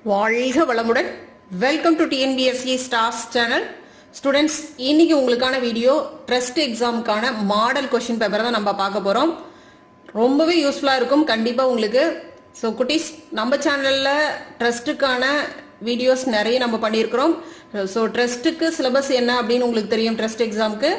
வாழ்க வளமுடன் welcome to TNPSC stars channel students இன்னைக்கு உங்களுக்கான வீடியோ ட்ரஸ்ட் எக்ஸாமுக்கான மாடல் கொஸ்டின் பேப்பர் தான் நம்ம பார்க்க போறோம் ரொம்பவே யூஸ்ஃபுல்லா இருக்கும் கண்டிப்பா உங்களுக்கு ஸோ குட்டீஸ் நம்ம சேனல்ல ட்ரஸ்ட்டுக்கான வீடியோஸ் நிறைய நம்ம பண்ணியிருக்கிறோம் ஸோ ட்ரஸ்ட்டுக்கு சிலபஸ் என்ன அப்படின்னு உங்களுக்கு தெரியும் ட்ரஸ்ட் எக்ஸாமுக்கு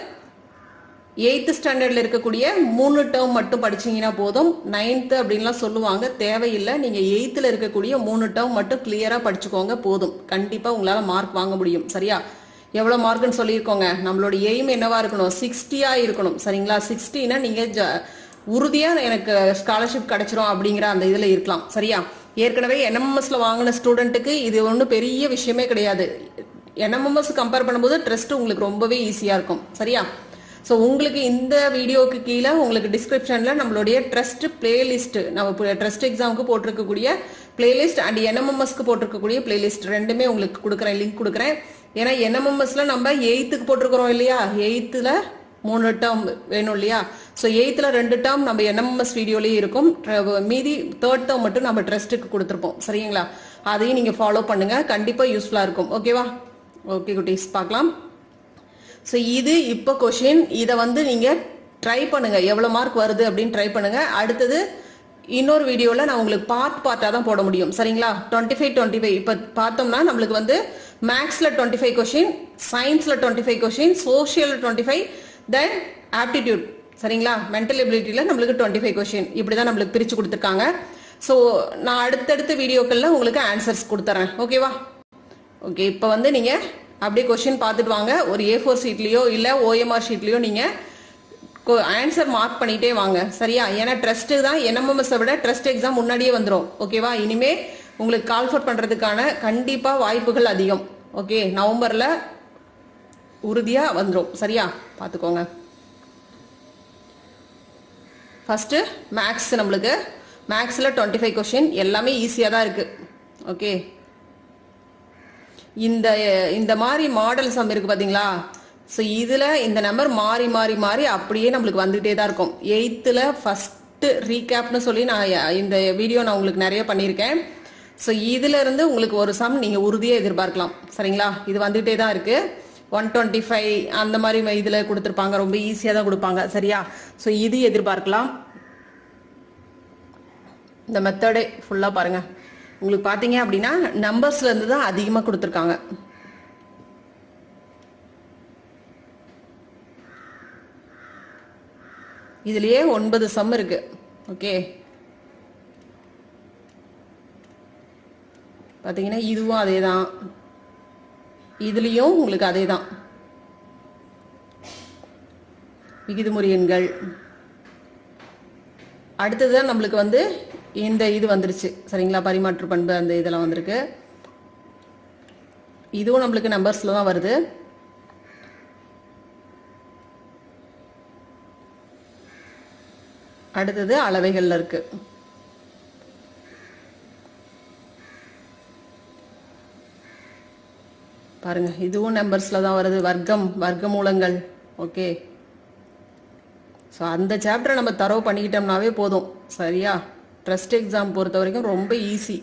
எயித்து ஸ்டாண்டர்ட்ல இருக்கக்கூடிய மூணு டேர்ம் மட்டும் படிச்சீங்கன்னா போதும் நைன்த்து அப்படின்லாம் சொல்லுவாங்க தேவையில்லை நீங்க எயித்துல இருக்கக்கூடிய மூணு டேர்ம் மட்டும் கிளியரா படிச்சுக்கோங்க போதும் கண்டிப்பா உங்களால மார்க் வாங்க முடியும் சரியா எவ்வளவு மார்க்னு சொல்லியிருக்கோங்க நம்மளோட எய்ம் என்னவா இருக்கணும் சிக்ஸ்டியா இருக்கணும் சரிங்களா சிக்ஸ்டினா நீங்க ஜ- உறுதியா எனக்கு ஸ்காலர்ஷிப் கிடைச்சிரும் அப்படிங்கிற அந்த இதுல இருக்கலாம் சரியா ஏற்கனவே என்எம்எஸ்ல வாங்கின ஸ்டூடெண்ட்டுக்கு இது ஒன்றும் பெரிய விஷயமே கிடையாது என்எம்எஸ் கம்பேர் பண்ணும்போது ட்ரஸ்ட் உங்களுக்கு ரொம்பவே ஈஸியா இருக்கும் சரியா ஸோ உங்களுக்கு இந்த வீடியோக்கு கீழே உங்களுக்கு டிஸ்கிரிப்ஷன்ல நம்மளுடைய ட்ரஸ்ட் பிளேலிஸ்ட் நம்ம ட்ரஸ்ட் எக்ஸாமுக்கு போட்டிருக்கக்கூடிய பிளேலிஸ்ட் அண்ட் என்எம்எம்எஸ்க்கு போட்டிருக்கக்கூடிய பிளேலிஸ்ட் ரெண்டுமே உங்களுக்கு கொடுக்குறேன் லிங்க் கொடுக்குறேன் ஏன்னா என்எம்எம்எஸ்ல நம்ம எயித்துக்கு போட்டிருக்கிறோம் இல்லையா எயித்துல மூணு டேர்ம் வேணும் இல்லையா ஸோ எயித்துல ரெண்டு டேர்ம் நம்ம என்எம்எஸ் வீடியோலயே இருக்கும் ட்ர- மீதி தேர்ட் டேர்ம் மட்டும் நம்ம ட்ரஸ்ட்டுக்கு கொடுத்துருப்போம் சரிங்களா அதையும் நீங்க ஃபாலோ பண்ணுங்க கண்டிப்பா யூஸ்ஃபுல்லா இருக்கும் ஓகேவா ஓகே குட்டீஸ் பார்க்கலாம் ஸோ இது இப்போ கொஷின் இதை வந்து நீங்க ட்ரை பண்ணுங்க எவ்வளவு மார்க் வருது அப்படின்னு ட்ரை பண்ணுங்க அடுத்தது இன்னொரு வீடியோல நான் உங்களுக்கு பார்ட் பார்ட்டா தான் போட முடியும் சரிங்களா டுவெண்ட்டி ஃபைவ் டுவெண்ட்டி ஃபைவ் இப்போ பார்த்தோம்னா நம்மளுக்கு வந்து மேக்ஸ்ல டுவெண்ட்டி ஃபைவ் கொஷின் சயின்ஸ்ல twenty five question social twenty five then aptitude சரிங்களா மென்டல் எபிலிட்டியில நம்மளுக்கு டுவெண்ட்டி ஃபைவ் கொஷின் இப்படிதான் நம்மளுக்கு பிரிச்சு கொடுத்துருக்காங்க ஸோ நான் அடுத்தடுத்த வீடியோக்கள்ல உங்களுக்கு ஆன்சர்ஸ் கொடுத்துறேன் ஓகேவா ஓகே இப்போ வந்து நீங்க அப்படியே கொஸ்டின் பார்த்துட்டு வாங்க ஒரு ஏ ஃபோர் ஷீட்லயோ இல்ல ஓஎம்ஆர் ஷீட்லயோ நீங்க ஆன்சர் மார்க் பண்ணிட்டே வாங்க சரியா ஏன்னா ட்ரஸ்ட் தான் என்எம்எம்எஸ் விட ட்ரஸ்ட் எக்ஸாம் முன்னாடியே வந்துரும் ஓகேவா இனிமே உங்களுக்கு கால்ஃபர் பண்றதுக்கான கண்டிப்பா வாய்ப்புகள் அதிகம் ஓகே நவம்பர்ல உறுதியா வந்துரும் சரியா பாத்துக்கோங்க ஃபர்ஸ்ட் மேக்ஸ் நம்மளுக்கு மேக்ஸ்ல டுவெண்ட்டி ஃபைவ் கொஸ்டின் எல்லாமே ஈஸியா தான் இருக்கு ஓகே இந்த இந்த மாதிரி மாடல் சம் இருக்கு பாத்தீங்களா ஸோ இதுல இந்த நம்பர் மாறி மாறி மாறி அப்படியே நம்மளுக்கு வந்துகிட்டே தான் இருக்கும் எயித்துல ஃபர்ஸ்ட் ரீகேப்னு சொல்லி நான் இந்த வீடியோ நான் உங்களுக்கு நிறைய பண்ணியிருக்கேன் ஸோ இதுல இருந்து உங்களுக்கு ஒரு சம் நீங்க உறுதியா எதிர்பார்க்கலாம் சரிங்களா இது வந்துகிட்டே தான் இருக்கு ஒன் டுவெண்ட்டி ஃபைவ் அந்த மாதிரி இதுல கொடுத்துருப்பாங்க ரொம்ப ஈஸியா தான் கொடுப்பாங்க சரியா ஸோ இது எதிர்பார்க்கலாம் இந்த மெத்தடே ஃபுல்லா பாருங்க உங்களுக்கு பாத்தீங்க அப்படின்னா நம்பர்ஸ்ல இருந்து தான் அதிகமா கொடுத்துருக்காங்க இதுலயே ஒன்பது சம் இருக்கு ஓகே பாத்தீங்கன்னா இதுவும் அதே தான் இதுலயும் உங்களுக்கு அதே தான் விகிதமுறை எண்கள் அடுத்ததுதான் நம்மளுக்கு வந்து இந்த இது வந்துருச்சு சரிங்களா பரிமாற்று பண்பு அந்த இதெல்லாம் வந்திருக்கு இதுவும் நம்மளுக்கு நம்பர்ஸ்ல தான் வருது அடுத்தது அளவைகள்ல இருக்கு பாருங்க இதுவும் நம்பர்ஸ்ல தான் வருது வர்க்கம் வர்க்க மூலங்கள் ஓகே ஸோ அந்த சாப்டரை நம்ம தரவு பண்ணிக்கிட்டோம்னாவே போதும் சரியா ட்ரஸ்ட் எக்ஸாம் பொறுத்த வரைக்கும் ரொம்ப ஈஸி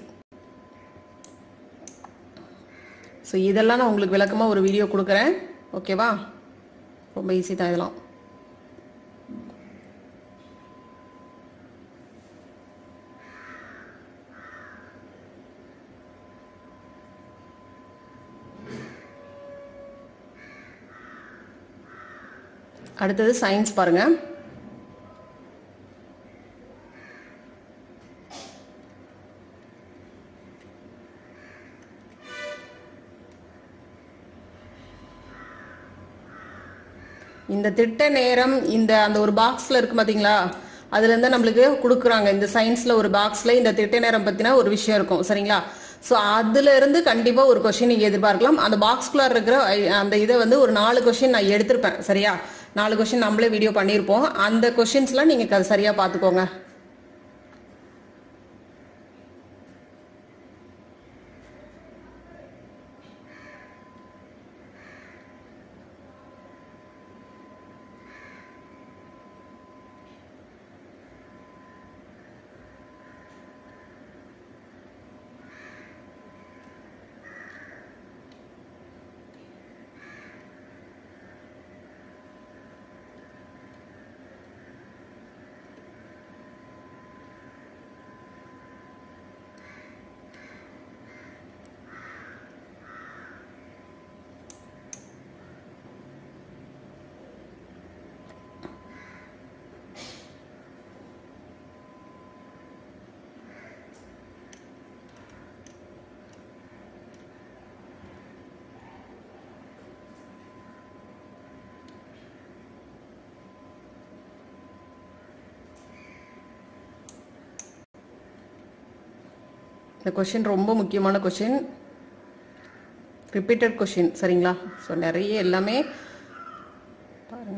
ஸோ இதெல்லாம் நான் உங்களுக்கு விளக்கமாக ஒரு வீடியோ கொடுக்குறேன் ஓகேவா ரொம்ப ஈஸி தான் இதெல்லாம் அடுத்தது சயின்ஸ் பாருங்க இந்த திட்ட நேரம் இந்த அந்த ஒரு பாக்ஸ்ல இருக்கு பாத்தீங்களா அதுல இருந்து நம்மளுக்கு கொடுக்குறாங்க இந்த சயின்ஸ்ல ஒரு பாக்ஸ்ல இந்த திட்ட நேரம் பத்தின ஒரு விஷயம் இருக்கும் சரிங்களா சோ அதுல இருந்து கண்டிப்பா ஒரு கொஸ்டின் நீங்க எதிர்பார்க்கலாம் அந்த பாக்ஸ்குள்ள இருக்கிற ஐ- அந்த இதை வந்து ஒரு நாலு கொஸ்டின் நான் எடுத்திருப்பேன் சரியா நாலு கொஸ்டின் நம்மளே வீடியோ பண்ணியிருப்போம் அந்த கொஸ்டின்ஸ்லாம் நீங்க க- சரியா பாத்துக்கோங்க இந்த கொஷின் ரொம்ப முக்கியமான கொஷின் ரிப்பீட்டட் கொஷின் சரிங்களா ஸோ நிறைய எல்லாமே பாருங்க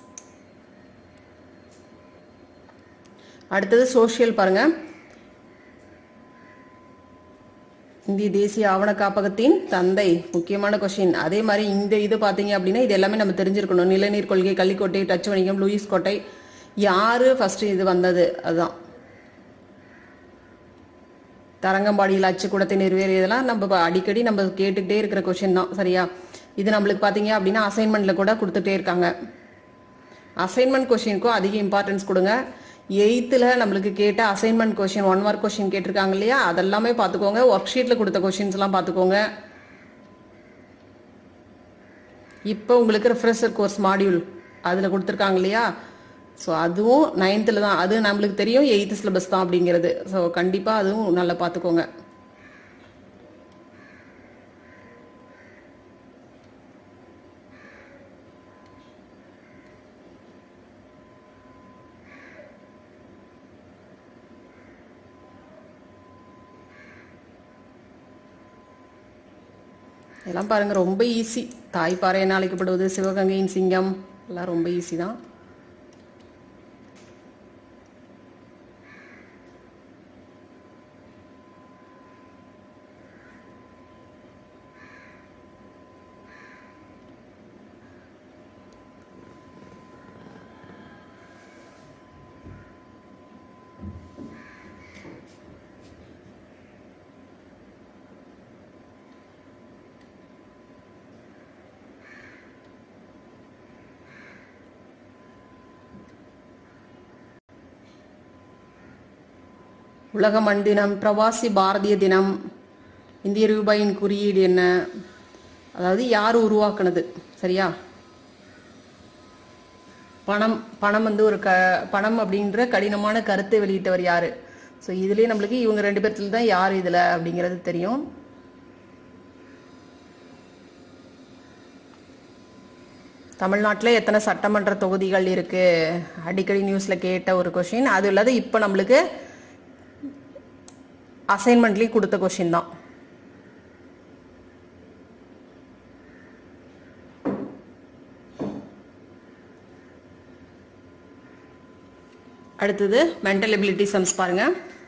அடுத்தது சோஷியல் பாருங்க இந்திய தேசிய ஆவண காப்பகத்தின் தந்தை முக்கியமான கொஷின் அதே மாதிரி இந்த இது பாத்தீங்க அப்படின்னா இது எல்லாமே நம்ம தெரிஞ்சிருக்கணும் நிலநீர் கொள்கை கள்ளிக்கோட்டை டச் வணிகம் லூயிஸ் கோட்டை யாரு ஃபர்ஸ்ட் இது வந்தது அதுதான் தரங்கம்பாடியில் அச்சுக்கூடத்தை நிறைவேறியதெல்லாம் நம்ம ப- அடிக்கடி நம்ம கேட்டுக்கிட்டே இருக்கிற கொஷின் தான் சரியா இது நம்மளுக்கு பாத்தீங்க அப்படின்னா அசைன்மெண்ட்ல கூட கொடுத்துட்டே இருக்காங்க அசைன்மெண்ட் கொஷினுக்கும் அதிக இம்பார்ட்டன்ஸ் கொடுங்க எயித்தில் நம்மளுக்கு கேட்ட assignment question one mark question கேட்டிருக்காங்க இல்லையா அதெல்லாமே பார்த்துக்கோங்க ஒர்க் ஷீட்டில் கொடுத்த கொஷின்ஸ் எல்லாம் பார்த்துக்கோங்க இப்போ உங்களுக்கு ரெஃப்ரெஷர் கோர்ஸ் மாடியூல் அதில் கொடுத்துருக்காங்க இல்லையா ஸோ அதுவும் நைன்த்தில் தான் அது நம்மளுக்கு தெரியும் எயித்து சிலபஸ் தான் அப்படிங்கிறது ஸோ கண்டிப்பாக அதுவும் நல்லா பார்த்துக்கோங்க இதெல்லாம் பாருங்க ரொம்ப ஈஸி தாய்ப்பாறை என அழைக்கப்படுவது சிவகங்கையின் சிங்கம் எல்லாம் ரொம்ப ஈஸி தான் உலக மண் தினம் பிரவாசி பாரதிய தினம் இந்திய ரூபாயின் குறியீடு என்ன அதாவது யார் உருவாக்குனது சரியா பணம் பணம் வந்து ஒரு க பணம் அப்படின்ற கடினமான கருத்தை வெளியிட்டவர் யாரு ஸோ இதுலயே நம்மளுக்கு இவங்க ரெண்டு பேர்த்துல தான் யார் இதுல அப்படிங்கிறது தெரியும் தமிழ்நாட்டில் எத்தனை சட்டமன்ற தொகுதிகள் இருக்கு அடிக்கடி நியூஸ்ல கேட்ட ஒரு கொஷின் அது இல்லாத இப்போ நம்மளுக்கு அசைன்மெண்ட்லேயும் கொடுத்த கொஷின் தான் அடுத்தது மென்டல் எபிலிட்டி சம்ஸ் பாருங்க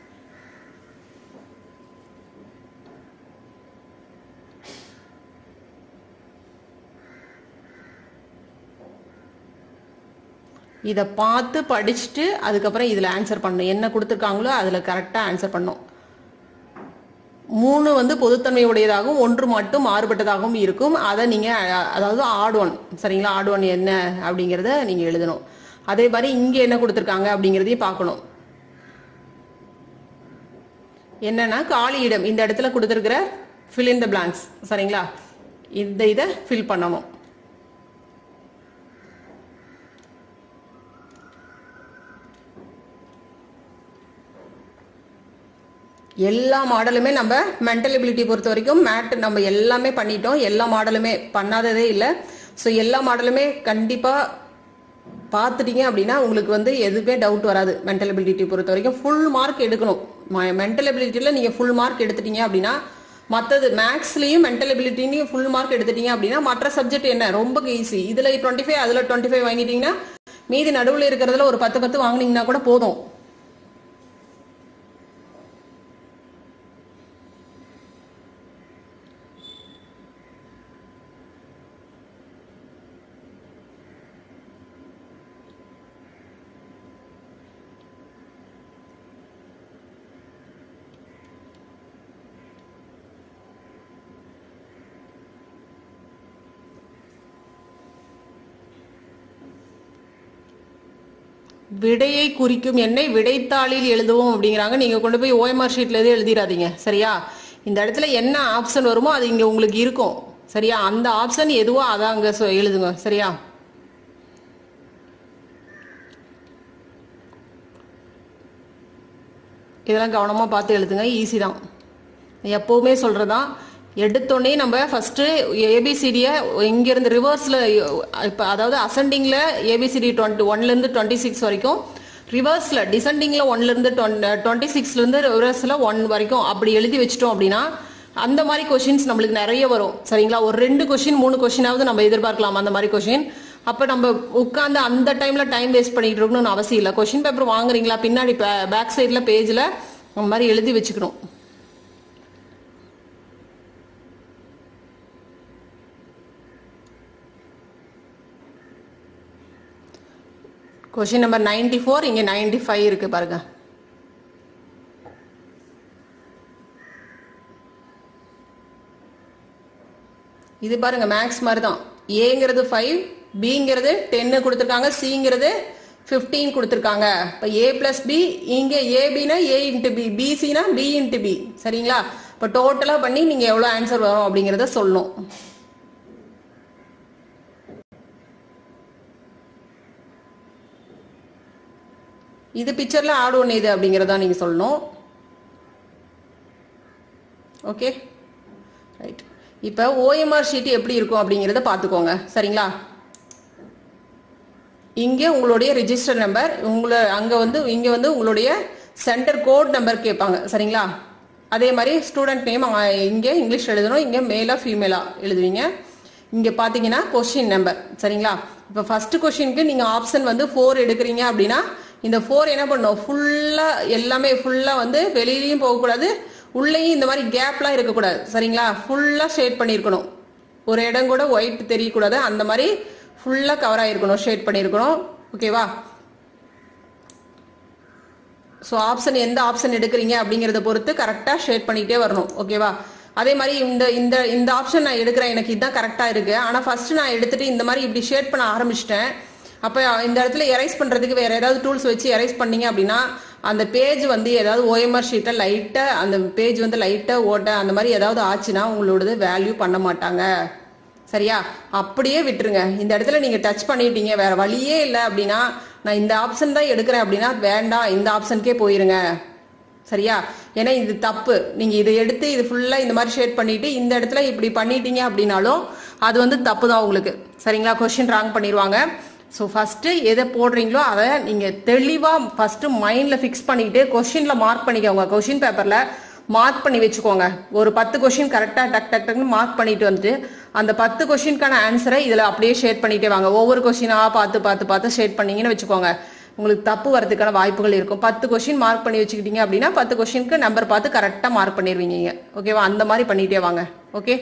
இதை பார்த்து படிச்சுட்டு அதுக்கப்புறம் இதில் ஆன்சர் பண்ணணும் என்ன கொடுத்துருக்காங்களோ அதில் கரெக்டாக ஆன்சர் பண்ணணும் மூணு வந்து பொதுத்தன்மை உடையதாகவும் ஒன்று மட்டும் மாறுபட்டதாகவும் இருக்கும் அதை நீங்கள் அதாவது ஆட் ஒன் சரிங்களா ஆட் ஒன் என்ன அப்படிங்கிறத நீங்கள் எழுதணும் அதே மாதிரி இங்கே என்ன கொடுத்துருக்காங்க அப்படிங்கிறதையும் பார்க்கணும் என்னன்னா காலி இடம் இந்த இடத்துல கொடுத்துருக்கிற ஃபில் இன் த பிளாங்க்ஸ் சரிங்களா இந்த இதை ஃபில் பண்ணணும் எல்லா மாடலுமே நம்ம மென்டல் எபிலிட்டி பொறுத்த வரைக்கும் மேட் நம்ம எல்லாமே பண்ணிட்டோம் எல்லா மாடலுமே பண்ணாததே இல்லை ஸோ எல்லா மாடலுமே கண்டிப்பாக பார்த்துட்டீங்க அப்படின்னா உங்களுக்கு வந்து எதுவுமே டவுட் வராது மென்டல் எபிலிட்டி பொறுத்த வரைக்கும் ஃபுல் மார்க் எடுக்கணும் மென்டல் எபிலிட்டியில் நீங்கள் ஃபுல் மார்க் எடுத்துட்டீங்க அப்படின்னா மற்றது மேக்ஸ்லையும் மென்டல் எபிலிட்டிலையும் ஃபுல் மார்க் எடுத்துட்டீங்க அப்படின்னா மற்ற சப்ஜெக்ட் என்ன ரொம்ப ஈஸி இதில் டுவெண்ட்டி ஃபைவ் அதில் டுவெண்ட்டி ஃபைவ் வாங்கிட்டீங்கன்னா மீதி நடுவில் இருக்கிறதுல ஒரு பத்து பத்து வாங்கினீங்கன்னா கூட போதும் விடையை குறிக்கும் எண்ணை விடைத்தாளில் எழுதுவோம் அப்படிங்கிறாங்க நீங்க கொண்டு போய் ஓஎம்ஆர் ஷீட்ல எதுவும் எழுதிடாதீங்க சரியா இந்த இடத்துல என்ன ஆப்ஷன் வருமோ அது இங்க உங்களுக்கு இருக்கும் சரியா அந்த ஆப்ஷன் எதுவோ அதை அங்க சொ- எழுதுங்க சரியா இதெல்லாம் கவனமா பார்த்து எழுதுங்க ஈஸி தான் எப்பவுமே சொல்றதா எடுத்தோடனே நம்ம ஃபர்ஸ்ட் ஏபிசிடியை இங்கிருந்து ரிவர்ஸ்ல இப்போ அதாவது அசெண்டிங்ல ஏபிசிடி டுவெண்ட்டி ஒன்ல இருந்து டுவெண்ட்டி சிக்ஸ் வரைக்கும் ரிவர்ஸ்ல டிசெண்டிங்ல ஒன்ல இருந்து டுவெண்ட்டி சிக்ஸ்ல இருந்து ரிவர்ஸ்ல ஒன் வரைக்கும் அப்படி எழுதி வச்சிட்டோம் அப்படின்னா அந்த மாதிரி கொஷின்ஸ் நம்மளுக்கு நிறைய வரும் சரிங்களா ஒரு ரெண்டு கொஷின் மூணு கொஷினாவது நம்ம எதிர்பார்க்கலாம் அந்த மாதிரி கொஷின் அப்ப நம்ம உட்காந்து அந்த டைம்ல டைம் வேஸ்ட் பண்ணிட்டு இருக்கணும்னு அவசியம் இல்லை கொஷின் பேப்பர் வாங்குறீங்களா பின்னாடி பேக் சைட்ல பேஜ்ல அந்த மாதிரி எழுதி வச்சுக்கணும் கொஷின் நம்பர் நைன்டி ஃபோர் இங்க நைன்டி ஃபைவ் இருக்கு பாருங்க இது பாருங்க மேக்ஸ் மாதிரி தான் ஏங்கிறது ஃபைவ் பிங்கிறது டென்னு கொடுத்துருக்காங்க சிங்கிறது ஃபிஃப்டீன் கொடுத்துருக்காங்க இப்போ ஏ பிளஸ் பி இங்கே ஏபினா ஏ இன்ட்டு பி பிசினா பி இன்ட்டு பி சரிங்களா இப்போ டோட்டலாக பண்ணி நீங்கள் எவ்வளோ ஆன்சர் வரும் அப்படிங்கிறத சொல்லணும் இது பிக்சர்ல ஆடு ஒன்று இது அப்படிங்கிறதா நீங்க சொல்லணும் ஓகே ரைட் இப்போ ஓஎம்ஆர் ஷீட் எப்படி இருக்கும் அப்படிங்கிறத பார்த்துக்கோங்க சரிங்களா இங்கே உங்களுடைய ரிஜிஸ்டர் நம்பர் உங்களை அங்கே வந்து இங்கே வந்து உங்களுடைய சென்டர் கோட் நம்பர் கேட்பாங்க சரிங்களா அதே மாதிரி ஸ்டூடெண்ட் நேம் இங்கே இங்கிலீஷ் எழுதணும் இங்கே மேலா ஃபீமேலா எழுதுவீங்க இங்கே பார்த்தீங்கன்னா கொஷின் நம்பர் சரிங்களா இப்போ ஃபர்ஸ்ட் கொஷினுக்கு நீங்கள் ஆப்ஷன் வந்து ஃபோர் எடுக்கிறீங்க அப்படின்னா இந்த ஃபோர் என்ன பண்ணும் ஃபுல்லாக எல்லாமே ஃபுல்லாக வந்து வெளியிலையும் போகக்கூடாது உள்ளேயும் இந்த மாதிரி கேப்லாம் இருக்கக்கூடாது சரிங்களா ஃபுல்லாக ஷேட் பண்ணியிருக்கணும் ஒரு இடம் கூட ஒயிட் தெரியக்கூடாது அந்த மாதிரி ஃபுல்லாக கவர் ஆகிருக்கணும் ஷேட் பண்ணியிருக்கணும் ஓகேவா ஸோ ஆப்ஷன் எந்த ஆப்ஷன் எடுக்கிறீங்க அப்படிங்கிறத பொறுத்து கரெக்டாக ஷேட் பண்ணிகிட்டே வரணும் ஓகேவா அதே மாதிரி இந்த இந்த இந்த ஆப்ஷன் நான் எடுக்கிறேன் எனக்கு இதுதான் கரெக்டாக இருக்கு ஆனால் ஃபர்ஸ்ட் நான் எடுத்துட்டு இந்த மாதிரி இப்படி ஷேட் பண்ண ஆரம்பிச்சிட்டேன் அப்போ இந்த இடத்துல எரைஸ் பண்ணுறதுக்கு வேற ஏதாவது டூல்ஸ் வச்சு எரைஸ் பண்ணீங்க அப்படின்னா அந்த பேஜ் வந்து ஏதாவது ஓஎம்ஆர் ஷீட்டை லைட்டாக அந்த பேஜ் வந்து லைட்டாக ஓட்ட அந்த மாதிரி ஏதாவது ஆச்சுன்னா உங்களோடது வேல்யூ பண்ண மாட்டாங்க சரியா அப்படியே விட்டுருங்க இந்த இடத்துல நீங்க டச் பண்ணிட்டீங்க வேற வழியே இல்லை அப்படின்னா நான் இந்த ஆப்ஷன் தான் எடுக்கிறேன் அப்படின்னா வேண்டாம் இந்த ஆப்ஷனுக்கே போயிருங்க சரியா ஏன்னா இது தப்பு நீங்க இதை எடுத்து இது ஃபுல்லா இந்த மாதிரி ஷேட் பண்ணிட்டு இந்த இடத்துல இப்படி பண்ணிட்டீங்க அப்படின்னாலும் அது வந்து தப்பு தான் உங்களுக்கு சரிங்களா கொஸ்டின் ராங் பண்ணிடுவாங்க ஸோ ஃபஸ்ட்டு எதை போடுறீங்களோ அதை நீங்கள் தெளிவாக ஃபஸ்ட்டு மைண்டில் ஃபிக்ஸ் பண்ணிக்கிட்டு கொஷினில் மார்க் பண்ணிக்கோங்க கொஷின் பேப்பரில் மார்க் பண்ணி வச்சுக்கோங்க ஒரு பத்து கொஷின் கரெக்டாக டக் டக் டக்னு மார்க் பண்ணிட்டு வந்துட்டு அந்த பத்து கொஷினுக்கான ஆன்சரை இதில் அப்படியே ஷேட் பண்ணிட்டே வாங்க ஒவ்வொரு கொஷினாக பார்த்து பார்த்து பார்த்து ஷேட் பண்ணீங்கன்னு வச்சுக்கோங்க உங்களுக்கு தப்பு வரதுக்கான வாய்ப்புகள் இருக்கும் பத்து கொஷின் மார்க் பண்ணி வச்சுக்கிட்டீங்க அப்படின்னா பத்து கொஷினுக்கு நம்பர் பார்த்து கரெக்டாக மார்க் பண்ணிடுவீங்க ஓகேவா அந்த மாதிரி பண்ணிட்டே வாங்க ஓகே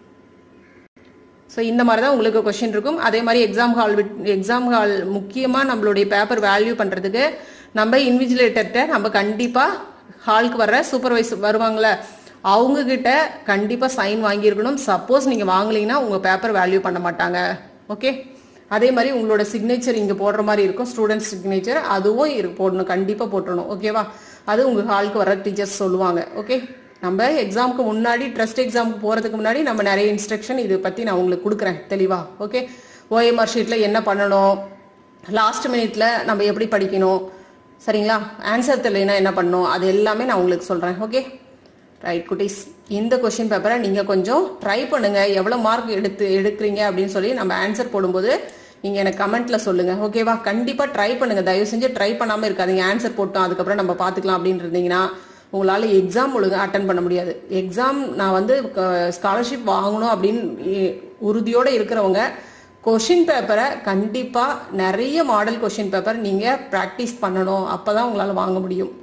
ஸோ இந்த மாதிரி தான் உங்களுக்கு கொஷின் இருக்கும் அதே மாதிரி எக்ஸாம் ஹால் எக்ஸாம் ஹால் முக்கியமாக நம்மளுடைய பேப்பர் வேல்யூ பண்ணுறதுக்கு நம்ம இன்விஜிலேட்டர்கிட்ட நம்ம கண்டிப்பாக ஹாலுக்கு வர்ற சூப்பர்வைசர் வருவாங்களே அவங்க கிட்ட கண்டிப்பாக சைன் வாங்கியிருக்கணும் சப்போஸ் நீங்கள் வாங்கலீங்கன்னா உங்கள் பேப்பர் வேல்யூ பண்ண மாட்டாங்க ஓகே அதே மாதிரி உங்களோட சிக்னேச்சர் இங்கே போடுற மாதிரி இருக்கும் ஸ்டூடெண்ட் சிக்னேச்சர் அதுவும் இரு போடணும் கண்டிப்பாக போட்டுடணும் ஓகேவா அது உங்கள் ஹாலுக்கு வர டீச்சர்ஸ் சொல்லுவாங்க ஓகே நம்ம எக்ஸாமுக்கு முன்னாடி ட்ரஸ்ட் எக்ஸாமுக்கு போகிறதுக்கு முன்னாடி நம்ம நிறைய இன்ஸ்ட்ரக்ஷன் இதை பற்றி நான் உங்களுக்கு கொடுக்குறேன் தெளிவா ஓகே ஓஎம்ஆர் ஷீட்டில் என்ன பண்ணணும் லாஸ்ட் மினிட்ல நம்ம எப்படி படிக்கணும் சரிங்களா ஆன்சர் தெரியலனா என்ன பண்ணணும் அது எல்லாமே நான் உங்களுக்கு சொல்கிறேன் ஓகே ரைட் குட்டீஸ் இந்த கொஷின் பேப்பரை நீங்கள் கொஞ்சம் ட்ரை பண்ணுங்கள் எவ்வளோ மார்க் எடுத்து எடுக்கிறீங்க அப்படின்னு சொல்லி நம்ம ஆன்சர் போடும்போது நீங்கள் எனக்கு கமெண்ட்ல சொல்லுங்கள் ஓகேவா கண்டிப்பாக ட்ரை பண்ணுங்கள் தயவு செஞ்சு ட்ரை பண்ணாமல் இருக்காதீங்க ஆன்சர் போட்டோம் அதுக்கப்புறம் நம்ம பார்த்துக்கலாம் அப்படின்னு இருந்தீங்கன்னா உங்களால் எக்ஸாம் ஒழுங்காக அட்டன் பண்ண முடியாது எக்ஸாம் நான் வந்து ஸ்காலர்ஷிப் வாங்கணும் அப்படின்னு உறுதியோடு இருக்கிறவங்க கொஷின் பேப்பரை கண்டிப்பாக நிறைய மாடல் கொஷின் பேப்பர் நீங்கள் ப்ராக்டிஸ் பண்ணணும் அப்போ தான் உங்களால் வாங்க முடியும்